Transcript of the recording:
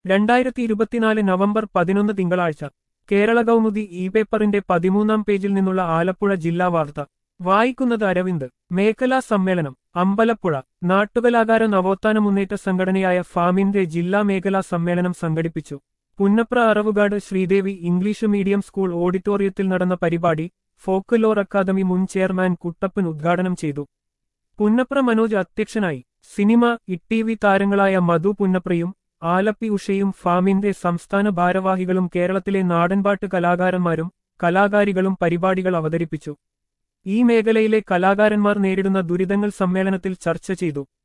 രണ്ടായിരത്തി ഇരുപത്തിനാല് നവംബർ പതിനൊന്ന് തിങ്കളാഴ്ച കേരള കൗമുദി ഇ പേപ്പറിന്റെ പതിമൂന്നാം പേജിൽ നിന്നുള്ള ആലപ്പുഴ ജില്ലാ വാർത്ത വായിക്കുന്നത് അരവിന്ദ് മേഖലാ സമ്മേളനം അമ്പലപ്പുഴ നാട്ടുകലാകാര നവോത്ഥാന മുന്നേറ്റ സംഘടനയായ ഫാമിന്റെ ജില്ലാ മേഖലാ സമ്മേളനം സംഘടിപ്പിച്ചു Punnapra Aravukad Sreedevi English medium school ഓഡിറ്റോറിയത്തിൽ നടന്ന പരിപാടി ഫോക്ക്ലോർ അക്കാദമി മുൻ ചെയർമാൻ കുട്ടപ്പൻ ഉദ്ഘാടനം ചെയ്തു പുന്നപ്ര മനോജ് അധ്യക്ഷനായി സിനിമ ഇട്ടിവി താരങ്ങളായ മധു പുന്നപ്രയും ആലപ്പി ഉഷയും ഫാമിന്റെ സംസ്ഥാന ഭാരവാഹികളും കേരളത്തിലെ നാടൻപാട്ട് കലാകാരന്മാരും കലാകാരികളും പരിപാടികൾ അവതരിപ്പിച്ചു ഈ മേഖലയിലെ കലാകാരന്മാർ നേരിടുന്ന ദുരിതങ്ങൾ സമ്മേളനത്തിൽ ചർച്ച ചെയ്തു